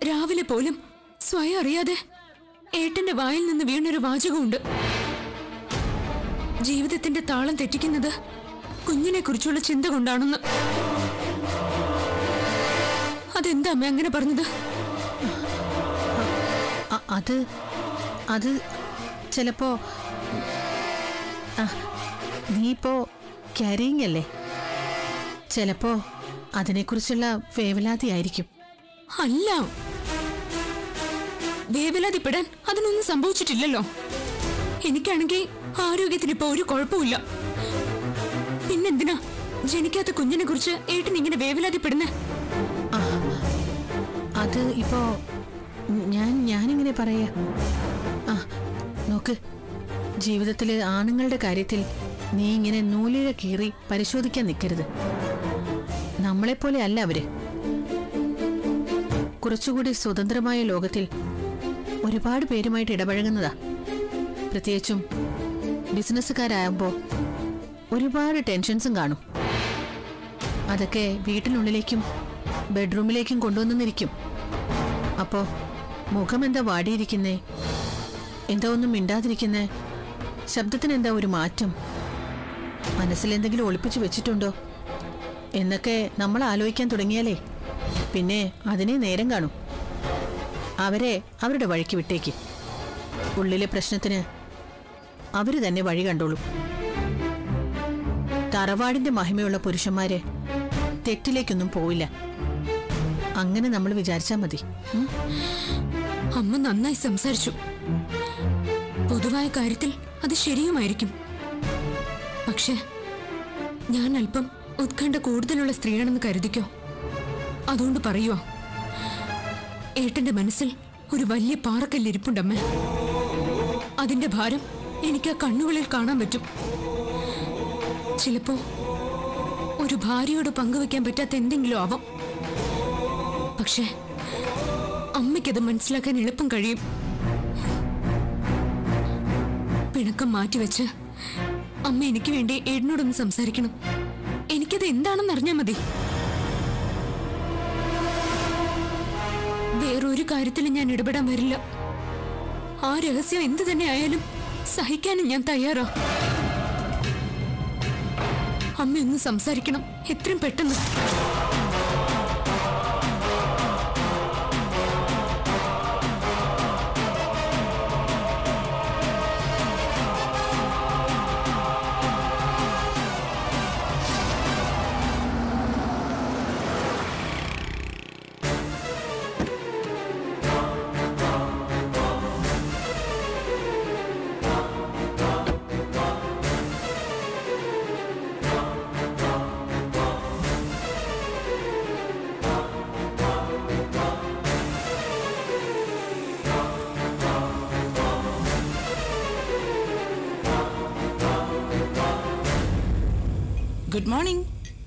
രാവിലെ പോലും സ്വയം അറിയാതെ ഏട്ടന്റെ വായിൽ നിന്ന് വീണൊരു വാചകമുണ്ട് ജീവിതത്തിന്റെ താളം തെറ്റിക്കുന്നത് കുഞ്ഞിനെ കുറിച്ചുള്ള ചിന്ത കൊണ്ടാണെന്ന് അതെന്താ അമ്മ അങ്ങനെ പറഞ്ഞത് അ- അത് അത് ചിലപ്പോ ആ, നീ ഇപ്പോ ക്യാരിയിങ് അല്ലേ ചിലപ്പോ അതിനെക്കുറിച്ചുള്ള വേവലാതിയായിരിക്കും അല്ല വേവലാതിപ്പെടാൻ അതിനൊന്നും സംഭവിച്ചിട്ടില്ലല്ലോ എനിക്കാണെങ്കിൽ ആരോഗ്യത്തിന് ഇപ്പൊ ഒരു കുഴപ്പമില്ല പിന്നെന്തിനാ ജനിക്കാത്ത കുഞ്ഞിനെ കുറിച്ച് ഏട്ടൻ ഇങ്ങനെ വേവലാതിപ്പെടുന്നേ അത് ഇപ്പോ ഞാൻ ഞാനിങ്ങനെ പറയാ ആ നോക്ക് ജീവിതത്തില് ആണുങ്ങളുടെ കാര്യത്തിൽ നീ ഇങ്ങനെ നൂലിഴ കീറി പരിശോധിക്കാൻ നിൽക്കരുത് നമ്മളെപ്പോലെ അല്ല അവര് കുറച്ചുകൂടി സ്വതന്ത്രമായ ലോകത്തിൽ ഒരുപാട് പേരുമായിട്ട് ഇടപഴകുന്നതാ പ്രത്യേകിച്ചും ബിസിനസ്സുകാരാകുമ്പോൾ ഒരുപാട് ടെൻഷൻസും കാണും അതൊക്കെ വീട്ടിനുള്ളിലേക്കും ബെഡ്റൂമിലേക്കും കൊണ്ടുവന്നിരിക്കും അപ്പോ മുഖം എന്താ വാടിയിരിക്കുന്നേ എന്താ ഒന്നും മിണ്ടാതിരിക്കുന്നേ ശബ്ദത്തിന് എന്താ ഒരു മാറ്റം മനസ്സിൽ എന്തെങ്കിലും ഒളിപ്പിച്ചു വെച്ചിട്ടുണ്ടോ എന്നൊക്കെ നമ്മൾ ആലോചിക്കാൻ തുടങ്ങിയാലേ പിന്നെ അതിനെ നേരം കാണും അവരെ അവരുടെ വഴിക്ക് വിട്ടേക്ക് ഉള്ളിലെ പ്രശ്നത്തിന് അവര് തന്നെ വഴി കണ്ടോളും തറവാടിന്റെ മഹിമയുള്ള പുരുഷന്മാര് തെറ്റിലേക്കൊന്നും പോവില്ല അങ്ങനെ നമ്മൾ വിചാരിച്ചാ മതി ഉം? അമ്മ നന്നായി സംസാരിച്ചു പൊതുവായ കാര്യത്തിൽ അത് ശരിയുമായിരിക്കും പക്ഷെ ഞാൻ അല്പം ഉത്കണ്ഠ കൂടുതലുള്ള സ്ത്രീയാണെന്ന് കരുതിക്കോ അതുകൊണ്ട് പറയുവാ ഏട്ടന്റെ മനസ്സിൽ ഒരു വലിയ പാറക്കല്ലിരിപ്പുണ്ടമ്മേ അതിന്റെ ഭാരം എനിക്ക് ആ കണ്ണുകളിൽ കാണാൻ പറ്റും ചിലപ്പോ ഒരു ഭാര്യയോട് പങ്കുവെക്കാൻ പറ്റാത്ത എന്തെങ്കിലും ആവാം പക്ഷേ അമ്മയ്ക്കത് മനസ്സിലാക്കാൻ എളുപ്പം കഴിയും പിണക്കം മാറ്റിവെച്ച് അമ്മ എനിക്ക് വേണ്ടി ഏടിനോടൊന്ന് സംസാരിക്കണം എനിക്കത് എന്താണെന്ന് അറിഞ്ഞാൽ മതി വേറൊരു കാര്യത്തിലും ഞാൻ ഇടപെടാൻ വരില്ല ആ രഹസ്യം എന്ത് തന്നെ ആയാലും സഹിക്കാനും ഞാൻ തയ്യാറാ അമ്മ ഒന്ന് സംസാരിക്കണം എത്രയും പെട്ടെന്ന് ഗുഡ് മോർണിംഗ്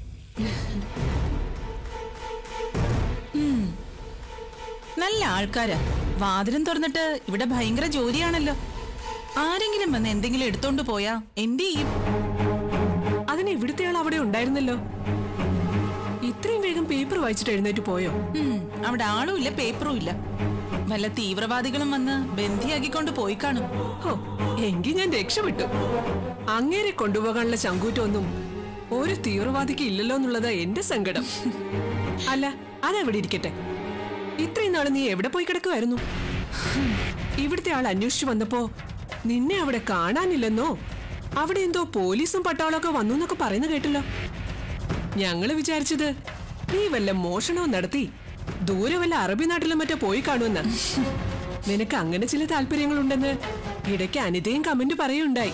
ഉം. നല്ല ആൾക്കാരാ വാതിലും തുറന്നിട്ട് ഇവിടെ ഭയങ്കര ജോലിയാണല്ലോ ആരെങ്കിലും വന്ന് എന്തെങ്കിലും എടുത്തോണ്ട് പോയാ എന്ത് ചെയ്യും അതിന് ഇവിടുത്തെ ആൾ അവിടെ ഉണ്ടായിരുന്നല്ലോ ഇത്രയും വേഗം പേപ്പർ വായിച്ചിട്ട് എഴുന്നേറ്റ് പോയോ ഉം, അവിടെ ആളും ഇല്ല പേപ്പറും ഇല്ല വല്ല തീവ്രവാദികളും വന്ന് ബന്ധിയാക്കിക്കൊണ്ട് പോയി കാണും ഹോ എങ്കിൽ ഞാൻ രക്ഷപ്പെട്ടു അങ്ങേരെ കൊണ്ടുപോകാനുള്ള ചങ്കൂറ്റമൊന്നും ഒരു തീവ്രവാദിക്ക് ഇല്ലല്ലോ എന്നുള്ളതാ എന്റെ സങ്കടം അല്ല അതെവിടെ ഇരിക്കട്ടെ ഇത്രയും നാള് നീ എവിടെ പോയി കിടക്കുമായിരുന്നു ഇവിടുത്തെ ആൾ അന്വേഷിച്ചു വന്നപ്പോ നിന്നെ അവിടെ കാണാനില്ലെന്നോ അവിടെ എന്തോ പോലീസും പട്ടാളമൊക്കെ വന്നു എന്നൊക്കെ പറയുന്ന കേട്ടല്ലോ ഞങ്ങള് വിചാരിച്ചത് നീ വല്ല മോഷണവും നടത്തി ദൂരെ വല്ല അറബി നാട്ടിലും മറ്റോ പോയി കാണുമെന്ന നിനക്ക് അങ്ങനെ ചില താല്പര്യങ്ങളുണ്ടെന്ന് ഇടയ്ക്ക് അനിതയും കമന്റ് പറയുണ്ടായി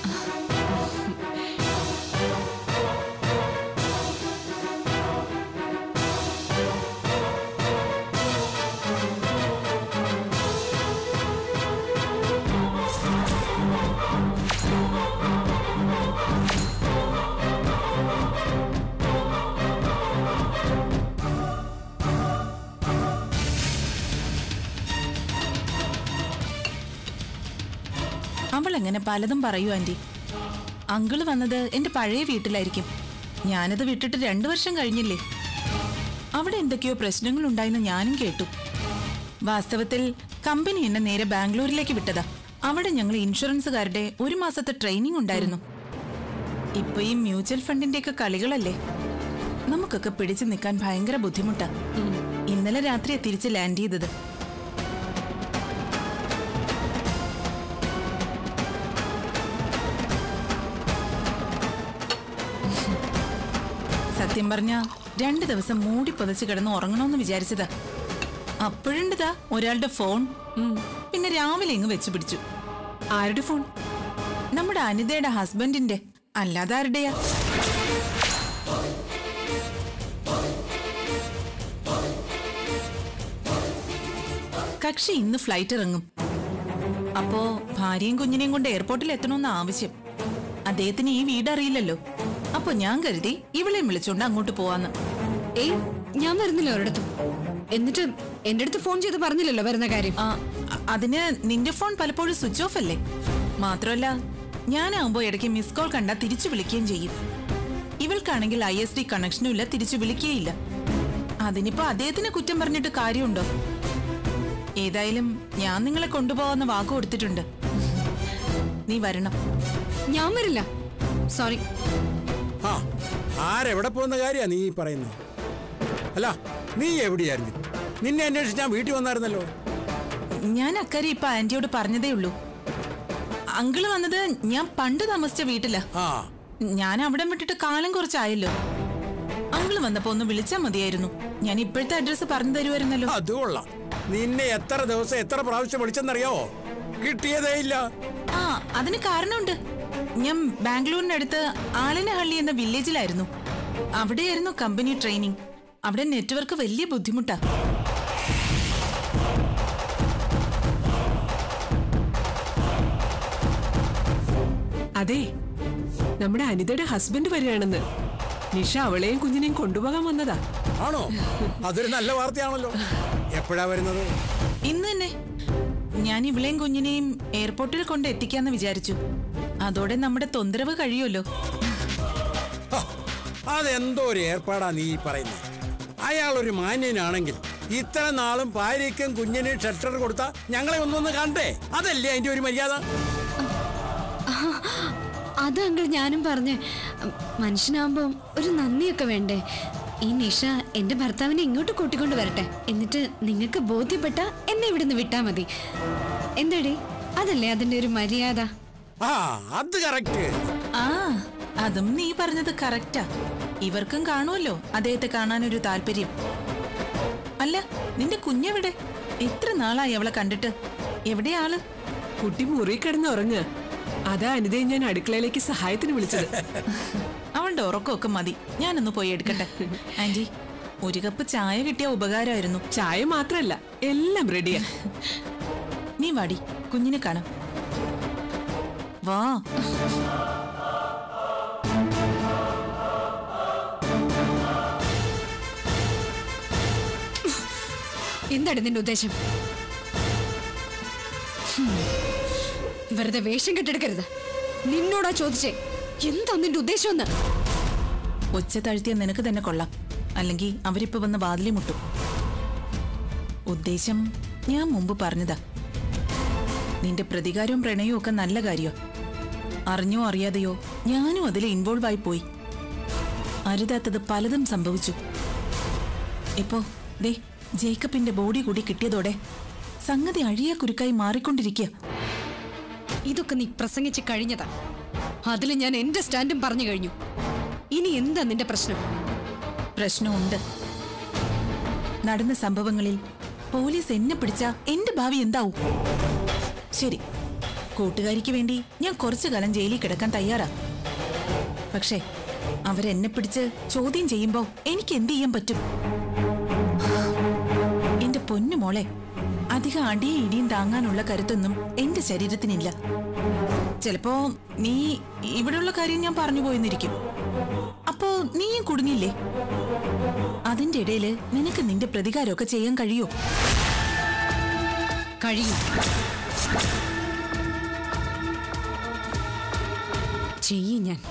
അവൾ എങ്ങനെ പലതും പറയൂ ആന്റി അങ്കിള് വന്നത് എന്റെ പഴയ വീട്ടിലായിരിക്കും ഞാനത് വിട്ടിട്ട് രണ്ടു വർഷം കഴിഞ്ഞില്ലേ അവിടെ എന്തൊക്കെയോ പ്രശ്നങ്ങൾ ഉണ്ടായെന്ന് ഞാനും കേട്ടു വാസ്തവത്തിൽ കമ്പനി എന്നെ നേരെ ബാംഗ്ലൂരിലേക്ക് വിട്ടതാ അവിടെ ഞങ്ങൾ ഇൻഷുറൻസുകാരുടെ ഒരു മാസത്തെ ട്രെയിനിങ് ഉണ്ടായിരുന്നു ഇപ്പൊ ഈ മ്യൂച്വൽ ഫണ്ടിന്റെ ഒക്കെ കളികളല്ലേ നമുക്കൊക്കെ പിടിച്ചു നിൽക്കാൻ ഭയങ്കര ബുദ്ധിമുട്ടാ ഇന്നലെ രാത്രിയാ തിരിച്ച് ലാൻഡ് ചെയ്തത് സത്യം പറഞ്ഞ രണ്ടു ദിവസം മൂടി പുതച്ച് കിടന്ന് ഉറങ്ങണമെന്ന് വിചാരിച്ചതാ അപ്പോഴുണ്ടതാ ഒരാളുടെ ഫോൺ പിന്നെ രാവിലെ ഇങ്ങ് വെച്ച് പിടിച്ചു ആരുടെ ഫോൺ നമ്മുടെ അനിതയുടെ ഹസ്ബൻഡിന്റെ അല്ലാതെ ആരുടെയാ കക്ഷി ഇന്ന് ഫ്ലൈറ്റ് ഇറങ്ങും അപ്പോ ഭാര്യയും കുഞ്ഞിനെയും കൊണ്ട് എയർപോർട്ടിൽ എത്തണമെന്ന് ആവശ്യം അദ്ദേഹത്തിന് ഈ വീട് അറിയില്ലല്ലോ അപ്പൊ ഞാൻ കരുതി ഇവളെയും വിളിച്ചോണ്ട് അങ്ങോട്ട് പോവാന്ന് ഏയ് ഞാൻ വരുന്നില്ല ഒരിടത്തും എന്നിട്ട് എന്റെ അടുത്ത് ഫോൺ ചെയ്ത് പറഞ്ഞില്ലല്ലോ വരുന്ന കാര്യം ആ അ- അതിന് നിന്റെ ഫോൺ പലപ്പോഴും സ്വിച്ച് ഓഫ് അല്ലേ മാത്രമല്ല ഞാനാവുമ്പോ ഇടയ്ക്ക് മിസ് കോൾ കണ്ടാ തിരിച്ചു വിളിക്കുകയും ചെയ്യും ഇവൾക്കാണെങ്കിൽ ഐ എസ് ഡി കണക്ഷനും ഇല്ല തിരിച്ചു വിളിക്കുകയില്ല അതിനിപ്പോ അദ്ദേഹത്തിന് കുറ്റം പറഞ്ഞിട്ട് കാര്യമുണ്ടോ ഏതായാലും ഞാൻ നിങ്ങളെ കൊണ്ടുപോകാന്ന് വാക്ക് കൊടുത്തിട്ടുണ്ട് നീ വരണം ഞാൻ വരില്ല സോറി ആ ആരെവിടെ പോകുന്ന കാര്യാ നീ ഈ പറയുന്നത് അല്ല നീ എവിടെയായിരുന്നു നിന്നെ അന്വേഷിച്ച് ഞാൻ വീട്ടിൽ വന്നായിരുന്നല്ലോ ഞാൻ അക്കാര്യം ഇപ്പൊ ആന്റിയോട് പറഞ്ഞതേ ഉള്ളൂ അങ്കിള് വന്നത് ഞാൻ പണ്ട് താമസിച്ച വീട്ടിലാ ആ ഞാൻ അവിടെ വിട്ടിട്ട് കാലം കുറച്ചായല്ലോ അങ്കിള് വന്നപ്പോ ഒന്ന് വിളിച്ചാ മതിയായിരുന്നു ഞാൻ ഇപ്പോഴത്തെ അഡ്രസ്സ് പറഞ്ഞു തരുമായിരുന്നല്ലോ അത് കൊള്ളാം നിന്നെ എത്ര ദിവസം എത്ര പ്രാവശ്യം വിളിച്ചെന്നറിയാവോ കിട്ടിയതേ ഇല്ല ആ അതിന് കാരണമുണ്ട് ഞാൻ ബാംഗ്ലൂരിനടുത്ത് ആലനഹള്ളി എന്ന വില്ലേജിലായിരുന്നു അവിടെയായിരുന്നു കമ്പനി ട്രെയിനിങ് അവിടെ നെറ്റ്വർക്ക് വലിയ ബുദ്ധിമുട്ടാ അതെ നമ്മുടെ അനിതയുടെ ഹസ്ബൻഡ് വരികയാണെന്ന് നിഷ അവളെയും കുഞ്ഞിനെയും കൊണ്ടുപോകാൻ വന്നതാ ആണോ അതൊരു നല്ല വാർത്തയാണല്ലോ എപ്പോഴാ വരുന്നത് ഇന്ന് തന്നെ ഞാൻ ഇവളെയും കുഞ്ഞിനെയും എയർപോർട്ടിൽ കൊണ്ട് എത്തിക്കാന്ന് വിചാരിച്ചു അതോടെ നമ്മുടെ തൊന്തരവ് കഴിയുമല്ലോ ഹ, അതെന്തോ ഒരു ഏർപ്പാടാ നീ ഈ പറയുന്നത് അയാൾ ഒരു മാന്യനാണെങ്കിൽ ഇത്ര നാളും ഭാര്യയ്ക്കും കുഞ്ഞിനും ഷെൽട്ടർ കൊടുത്ത ഞങ്ങളെ ഒന്നൊന്ന് കണ്ടേ അതല്ലേ അതിന്റെ ഒരു മര്യാദ അത് അങ്കിൾ ഞാനും പറഞ്ഞ് ഉം, മനുഷ്യനാവുമ്പോ ഒരു നന്ദിയൊക്കെ വേണ്ടേ ഈ നിഷ എന്റെ ഭർത്താവിനെ ഇങ്ങോട്ട് കൂട്ടിക്കൊണ്ട് വരട്ടെ എന്നിട്ട് നിങ്ങൾക്ക് ബോധ്യപ്പെട്ട എന്നെ ഇവിടുന്ന് വിട്ടാ മതി എന്താടി അതല്ലേ അതിന്റെ ഒരു മര്യാദ ആ അത് കറക്റ്റ് ആ അതും നീ പറഞ്ഞത് കറക്റ്റാ ഇവർക്കും കാണുമല്ലോ അദ്ദേഹത്തെ കാണാനൊരു താല്പര്യം അല്ല നിന്റെ കുഞ്ഞെവിടെ എത്ര നാളായി അവളെ കണ്ടിട്ട് എവിടെയാള് കുട്ടി മുറി കിടന്ന് ഉറങ്ങ് അതാ അനിതയെ ഞാൻ അടുക്കളയിലേക്ക് സഹായത്തിന് വിളിച്ചത് അവളുടെ ഉറക്കമൊക്കെ മതി ഞാനൊന്ന് പോയി എടുക്കട്ടെ ആന്റി ഒരു കപ്പ് ചായ കിട്ടിയ ഉപകാരമായിരുന്നു ചായ മാത്രല്ല എല്ലാം റെഡിയാ നീ വാടി കുഞ്ഞിനെ കാണാം വാ എന്താണ് നിന്റെ ഉദ്ദേശം ഹും. വെറുതെ വേഷം കെട്ടെടുക്കരുത് നിന്നോടാ ചോദിച്ചേ എന്താ നിന്റെ ഉദ്ദേശം എന്ന് ഒച്ച താഴ്ത്തിയ നിനക്ക് തന്നെ കൊള്ളാം അല്ലെങ്കിൽ അവരിപ്പോ വന്ന് വാതിലി മുട്ടും ഉദ്ദേശം ഞാൻ മുമ്പ് പറഞ്ഞതാ നിന്റെ പ്രതികാരവും പ്രണയവും ഒക്കെ നല്ല കാര്യോ അറിഞ്ഞോ അറിയാതെയോ ഞാനും അതിൽ ഇൻവോൾവ് ആയി പോയി അരുതാത്തത് പലതും സംഭവിച്ചു ഇപ്പോ ദേ ജേക്കബിന്റെ ബോഡി കൂടി കിട്ടിയതോടെ സംഗതി അഴിയ കുരുക്കായി മാറിക്കൊണ്ടിരിക്കുക ഇതൊക്കെ നീ പ്രസംഗിച്ച് കഴിഞ്ഞതാ അതിൽ ഞാൻ എന്റെ സ്റ്റാൻഡും പറഞ്ഞു കഴിഞ്ഞു ഇനി എന്താ നിന്റെ പ്രശ്നം പ്രശ്നമുണ്ട് നടന്ന സംഭവങ്ങളിൽ പോലീസ് എന്നെ പിടിച്ച എന്റെ ഭാവി എന്താവും ശരി കൂട്ടുകാരിക്ക് വേണ്ടി ഞാൻ കുറച്ചു കാലം ജയിലിൽ കിടക്കാൻ തയ്യാറാ പക്ഷേ അവരെന്നെ പിടിച്ച് ചോദ്യം ചെയ്യുമ്പോ എനിക്ക് എന്ത് ചെയ്യാൻ പറ്റും എന്റെ പൊന്നു മോളെ അധികം അടിയും ഇടിയും താങ്ങാനുള്ള കരുത്തൊന്നും എന്റെ ശരീരത്തിനില്ല ചിലപ്പോ നീ ഇവിടെയുള്ള കാര്യം ഞാൻ പറഞ്ഞു പോയെന്നിരിക്കും അപ്പോ നീയും കുടുങ്ങില്ലേ അതിന്റെ ഇടയില് നിനക്ക് നിന്റെ പ്രതികാരമൊക്കെ ചെയ്യാൻ കഴിയോ കഴിയും ചെയ്യും ഞാൻ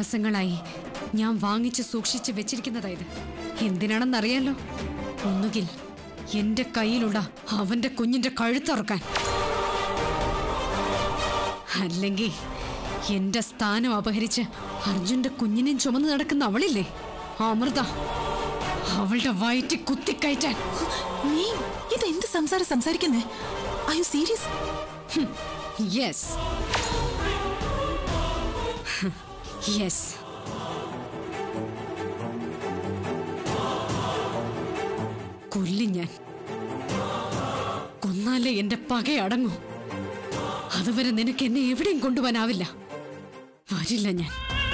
മാസങ്ങളായി ഞാൻ വാങ്ങിച്ച് സൂക്ഷിച്ച് വെച്ചിരിക്കുന്നതാ ഇത് എന്തിനാണെന്നറിയാലോ ഒന്നുകിൽ എന്റെ കയ്യിലുള്ള അവന്റെ കുഞ്ഞിന്റെ കഴുത്തറക്കാൻ അല്ലെങ്കിൽ എന്റെ സ്ഥാനം അപഹരിച്ച് അർജുന്റെ കുഞ്ഞിനെയും ചുമന്ന് നടക്കുന്ന അവളില്ലേ അമൃത അവളുടെ വയറ്റി കുത്തിക്കയറ്റാൻ നീ ഇത് എന്ത് സംസാരം സംസാരിക്കുന്നേ I you serious yes yes കൊല്ലും ഞാൻ കൊന്നാലേ എന്റെ പക അടങ്ങൂ അതുവരെ നിനക്ക് എന്നെ എവിടെയും കൊണ്ടുപോകാനാവില്ല വരില്ല ഞാൻ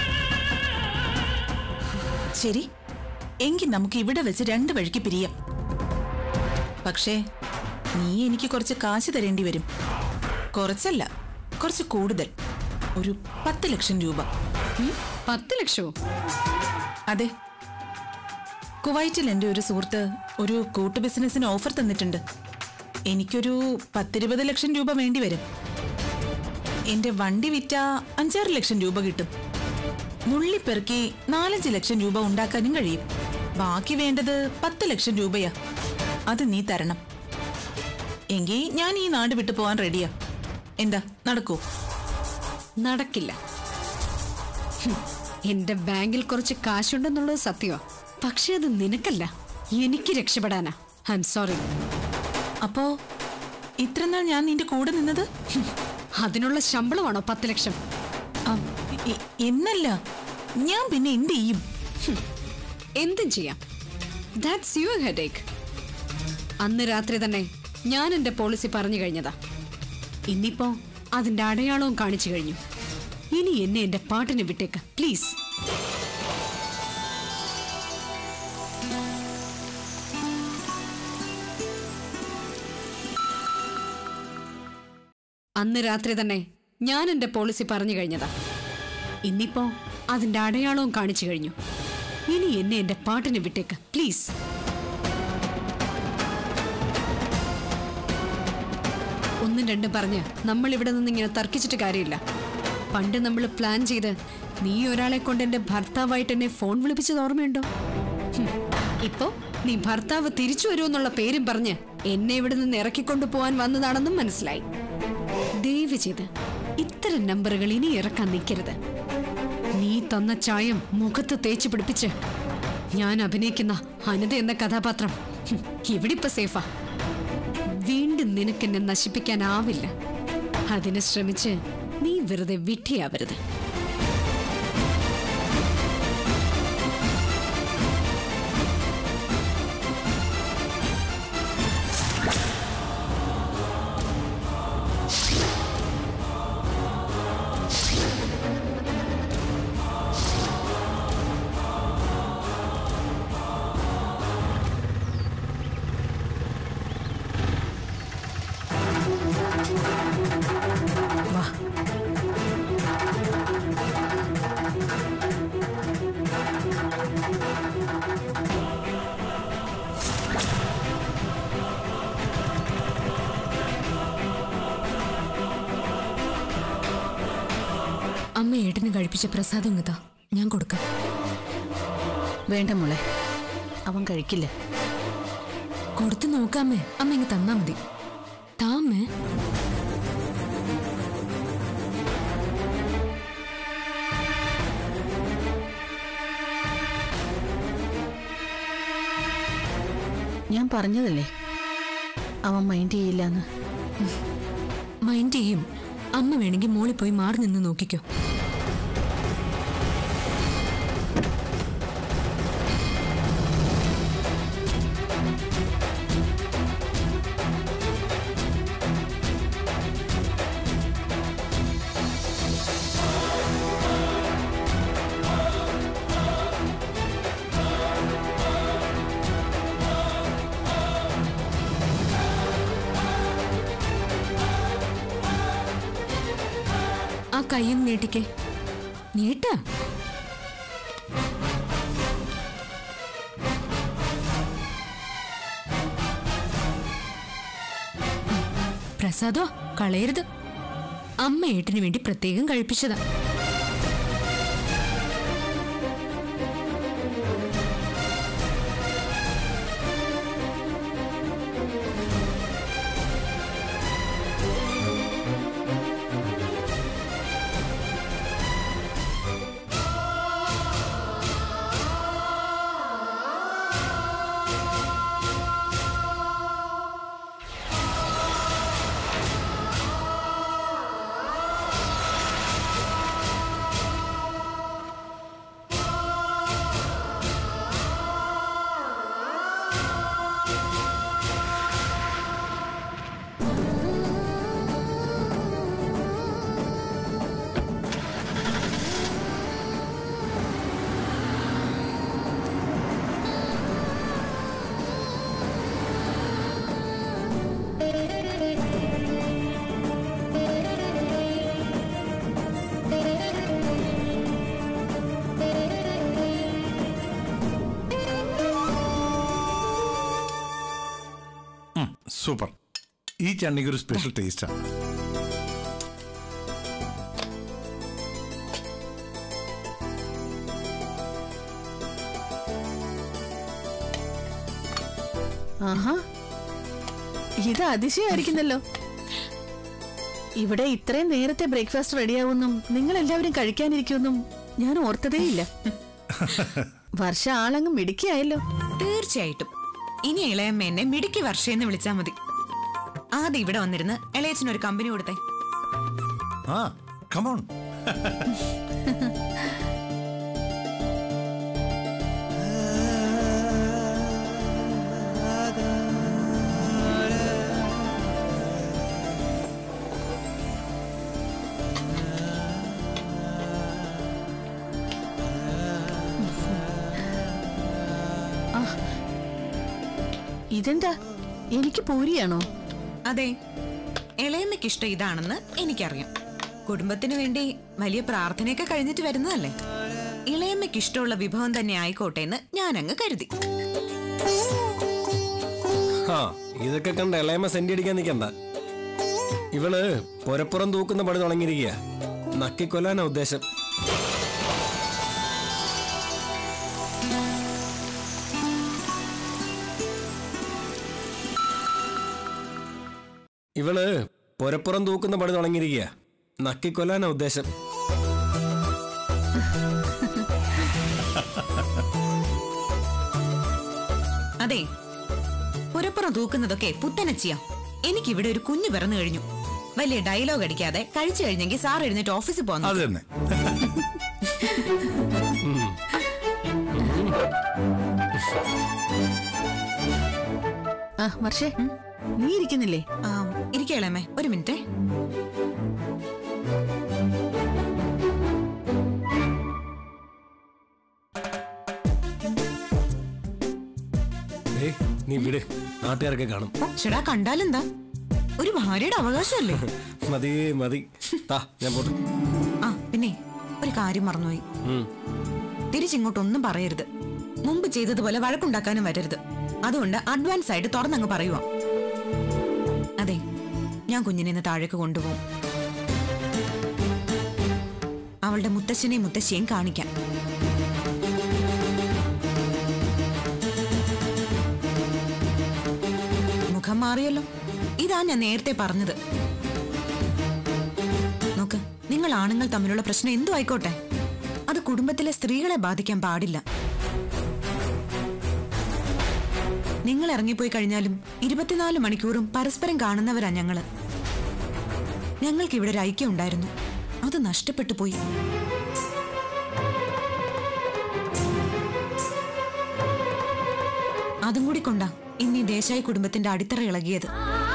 ശരി എങ്കിൽ നമുക്ക് ഇവിടെ വെച്ച് രണ്ട് വഴിക്ക് പിരിയാം പക്ഷേ നീ എനിക്ക് കുറച്ച് കാശ് തരേണ്ടി വരും കുറച്ചല്ല കുറച്ച് കൂടുതൽ ഒരു പത്ത് ലക്ഷം രൂപ ഉം? പത്ത് ലക്ഷമോ അതെ കുവൈറ്റിൽ എൻ്റെ ഒരു സുഹൃത്ത് ഒരു കൂട്ടു ബിസിനസ്സിന് ഓഫർ തന്നിട്ടുണ്ട് എനിക്കൊരു പത്തിരുപത് ലക്ഷം രൂപ വേണ്ടി വരും എൻ്റെ വണ്ടി വിറ്റ അഞ്ചാറ് ലക്ഷം രൂപ കിട്ടും നുള്ളിപ്പെറുക്കി നാലഞ്ച് ലക്ഷം രൂപ ഉണ്ടാക്കാനും കഴിയും ബാക്കി വേണ്ടത് പത്ത് ലക്ഷം രൂപയാ അത് നീ തരണം എങ്കിൽ ഞാൻ ഈ നാട് വിട്ടു പോകാൻ റെഡിയാ എന്താ നടക്കൂ നടക്കില്ല ഹും, എന്റെ ബാങ്കിൽ കുറച്ച് കാശുണ്ടെന്നുള്ളത് സത്യമാ പക്ഷെ അത് നിനക്കല്ല എനിക്ക് രക്ഷപ്പെടാനാ ഐ എം സോറി അപ്പോ ഇത്രനാൾ ഞാൻ നിന്റെ കൂടെ നിന്നത് അതിനുള്ള ശമ്പളമാണോ പത്ത് ലക്ഷം അം, എ- എന്നല്ല ഞാൻ പിന്നെ എന്ത് ചെയ്യും ഹും, എന്തും ചെയ്യാം ദാറ്റ്സ് യുവർ ഹെഡേക്ക് അന്ന് രാത്രി തന്നെ ഞാൻ എന്റെ പോളിസി പറഞ്ഞു കഴിഞ്ഞതാ ഇന്നിപ്പോ അതിന്റെ അടയാളവും കാണിച്ചു കഴിഞ്ഞു ഇനി എന്നെ എന്റെ പാട്ടിന് വിട്ടേക്ക് പ്ലീസ് അന്ന് രാത്രി തന്നെ ഞാൻ എന്റെ പോളിസി പറഞ്ഞു കഴിഞ്ഞതാ ഇന്നിപ്പോ അതിന്റെ അടയാളവും കാണിച്ചു കഴിഞ്ഞു ഇനി എന്നെ എന്റെ പാട്ടിന് വിട്ടേക്ക് പ്ലീസ് ഒന്നും രണ്ടും പറഞ്ഞ് നമ്മൾ ഇവിടെ നിന്ന് ഇങ്ങനെ തർക്കിച്ചിട്ട് കാര്യമില്ല പണ്ട് നമ്മൾ പ്ലാൻ ചെയ്ത് നീ ഒരാളെ കൊണ്ട് എന്റെ ഭർത്താവായിട്ട് എന്നെ ഫോൺ വിളിപ്പിച്ചത് ഓർമ്മയുണ്ടോ ഹും, ഇപ്പോ നീ ഭർത്താവ് തിരിച്ചു വരുമെന്നുള്ള പേരും പറഞ്ഞ് എന്നെ ഇവിടെ നിന്ന് ഇറക്കിക്കൊണ്ടു പോവാൻ വന്നതാണെന്നും മനസ്സിലായി ദയവ് ചെയ്ത് ഇത്തരം നമ്പറുകൾ ഇനി ഇറക്കാൻ നിൽക്കരുത് നീ തന്ന ചായം മുഖത്ത് തേച്ച് പിടിപ്പിച്ച് ഞാൻ അഭിനയിക്കുന്ന അനിത എന്ന കഥാപാത്രം ഹും, ഇവിടെ ഇപ്പൊ സേഫാ വീണ്ടും നിനക്കെന്നെ നശിപ്പിക്കാനാവില്ല അതിന് ശ്രമിച്ച് നീ വെറുതെ വിട്ടിയാവരുത് വാ അമ്മ ഏട്ടന് കഴിപ്പിച്ച പ്രസാദം ഇങ്ങതാ ഞാൻ കൊടുക്കാം വേണ്ട മോളെ അവൻ കഴിക്കില്ല കൊടുത്തു നോക്കാമേ അമ്മ ഇങ്ങ് തന്നാ മതി താമേ ഞാൻ പറഞ്ഞതല്ലേ അവൻ മൈൻഡ് ചെയ്യില്ലെന്ന് മൈൻഡ് ചെയ്യും അമ്മ വേണമെങ്കിൽ മോളിൽ പോയി മാറി നിന്ന് നോക്കിക്കോ ആ കയ്യും നീട്ടിക്കേ നീട്ട പ്രസാദോ കളയരുത് അമ്മ ഏട്ടന് വേണ്ടി പ്രത്യേകം കഴിപ്പിച്ചതാ സൂപ്പർ ഈ ചണ്ണിക്ക് ഒരു സ്പെഷ്യൽ ടേസ്റ്റാണ് ആഹാ ഇത് അതിശയായിരിക്കുന്നല്ലോ ഇവിടെ ഇത്രയും നേരത്തെ ബ്രേക്ക്ഫാസ്റ്റ് റെഡിയാവുന്നും നിങ്ങൾ എല്ലാവരും കഴിക്കാനിരിക്കുമെന്നും ഞാൻ ഓർത്തതേയില്ല വർഷ ആളങ്ങ് മിടുക്കിയായല്ലോ തീർച്ചയായിട്ടും ഇനി ഇളയമ്മ എന്നെ മിടുക്കി വർഷയെന്ന് വിളിച്ചാ മതി ആദ്യം ഇവിടെ വന്നിരുന്ന് ഇളയച്ചന് ഒരു കമ്പനി കൊടുത്തേ ആ കമോൺ ഇതെന്താ എനിക്ക് പൂരിയാണോ അതെ ഇളയമ്മയ്ക്ക് ഇഷ്ടം ഇതാണെന്ന് എനിക്കറിയാം കുടുംബത്തിന് വേണ്ടി വലിയ പ്രാർത്ഥനയൊക്കെ കഴിഞ്ഞിട്ട് വരുന്നതല്ലേ ഇളയമ്മയ്ക്ക് ഇഷ്ടമുള്ള വിഭവം തന്നെ ആയിക്കോട്ടെ എന്ന് ഞാൻ അങ്ങ് കരുതി ആ ഇതൊക്കെ കണ്ട ഇളയമ്മ സെന്റ് അടിക്കാൻ നിൽക്കണ്ട ഇവള് പുരപ്പുറം തൂക്കുന്ന പണി തുടങ്ങിയിരിക്കുക നക്കിക്കൊല്ലാനാ ഉദ്ദേശം ഇവള് പുരപ്പുറം തൂക്കുന്ന പണി തുടങ്ങിയിരിക്കുക നക്കിക്കൊല്ലാനാ ഉദ്ദേശം അതെ പുരപ്പുറം തൂക്കുന്നതൊക്കെ പുത്തനച്ചിയാ എനിക്കിവിടെ ഒരു കുഞ്ഞു പിറന്നു കഴിഞ്ഞു വലിയ ഡയലോഗ് അടിക്കാതെ കഴിച്ചു കഴിഞ്ഞെങ്കിൽ സാർ എഴുന്നേറ്റ് ഓഫീസിൽ പോന്നു അത് തന്നെ ആ വർഷേ നീ ഇരിക്കുന്നില്ലേ ഇരിക്കളേമേ ഒരു മിനിറ്റ് ഏയ് നീ വിട് നാട്ടുകാരൊക്കെ കാണും ഓ ചേടാ കണ്ടാലെന്താ ഒരു ഭാര്യയുടെ അവകാശമല്ലേ മതി മതി താ ഞാൻ പോട്ടെ ആ പിന്നെ ഒരു കാര്യം മറന്നുപോയി ഉം. തിരിച്ചിങ്ങോട്ടൊന്നും പറയരുത് മുമ്പ് ചെയ്തതുപോലെ വഴക്കുണ്ടാക്കാനും വരരുത് അതുകൊണ്ട് അഡ്വാൻസ് ആയിട്ട് തുറന്നങ്ങ് പറയുക അതെ ഞാൻ കുഞ്ഞിനെ ഇന്ന് താഴേക്ക് കൊണ്ടുപോകും അവളുടെ മുത്തശ്ശനെയും മുത്തശ്ശിയെയും കാണിക്കാൻ മുഖം മാറിയല്ലോ ഇതാ ഞാൻ നേരത്തെ പറഞ്ഞത് നോക്ക് നിങ്ങൾ ആണുങ്ങൾ തമ്മിലുള്ള പ്രശ്നം എന്തു ആയിക്കോട്ടെ അത് കുടുംബത്തിലെ സ്ത്രീകളെ ബാധിക്കാൻ പാടില്ല നിങ്ങൾ ഇറങ്ങിപ്പോയി കഴിഞ്ഞാലും ഇരുപത്തിനാല് മണിക്കൂറും പരസ്പരം കാണുന്നവരാ ഞങ്ങള് ഞങ്ങൾക്ക് ഇവിടെ ഒരു ഐക്യം ഉണ്ടായിരുന്നു അത് നഷ്ടപ്പെട്ടു പോയി അതും കൂടി കൊണ്ടാ ഇന്ന് ഈ ദേശായി കുടുംബത്തിന്റെ അടിത്തറ ഇളകിയത്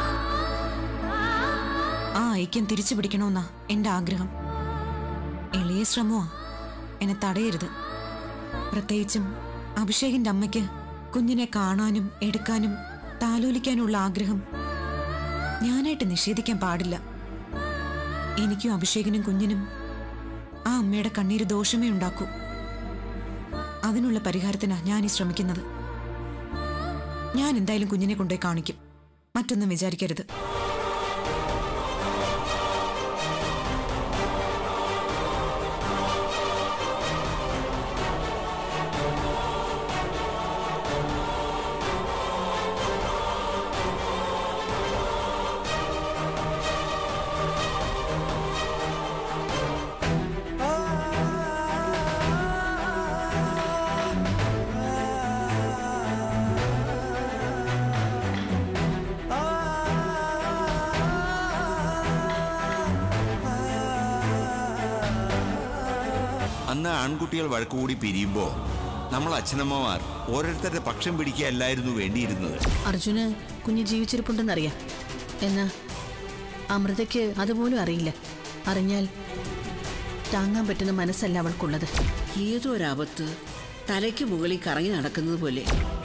ആ ഐക്യം തിരിച്ചു പിടിക്കണമെന്നാ എന്റെ ആഗ്രഹം എളിയ ശ്രമമാ എന്നെ തടയരുത് പ്രത്യേകിച്ചും അഭിഷേകിന്റെ അമ്മയ്ക്ക് കുഞ്ഞിനെ കാണാനും എടുക്കാനും താലോലിക്കാനുള്ള ആഗ്രഹം ഞാനായിട്ട് നിഷേധിക്കാൻ പാടില്ല എനിക്കും അഭിഷേകിനും കുഞ്ഞിനും ആ അമ്മയുടെ കണ്ണീര് ദോഷമേ ഉണ്ടാക്കൂ അതിനുള്ള പരിഹാരത്തിനാ ഞാൻ ഈ ശ്രമിക്കുന്നത് ഞാൻ എന്തായാലും കുഞ്ഞിനെ കൊണ്ടുപോയി കാണിക്കും മറ്റൊന്നും വിചാരിക്കരുത് അന്ന് ആൺകുട്ടികൾ വഴക്കുകൂടി പിരിയുമ്പോ നമ്മൾ അച്ഛനമ്മമാർ ഓരോരുത്തരുടെ പക്ഷം പിടിക്കുകയല്ലായിരുന്നു വേണ്ടിയിരുന്നത് അർജുന് കുഞ്ഞ് ജീവിച്ചിരിപ്പുണ്ടെന്നറിയാം എന്നാ അമൃതയ്ക്ക് അതുപോലും അറിയില്ല അറിഞ്ഞാൽ താങ്ങാൻ പറ്റുന്ന മനസ്സല്ല അവൾക്കുള്ളത് ഏതോ ഒരാപത്ത് തലയ്ക്ക് മുകളിൽ കറങ്ങി നടക്കുന്നത് പോലെ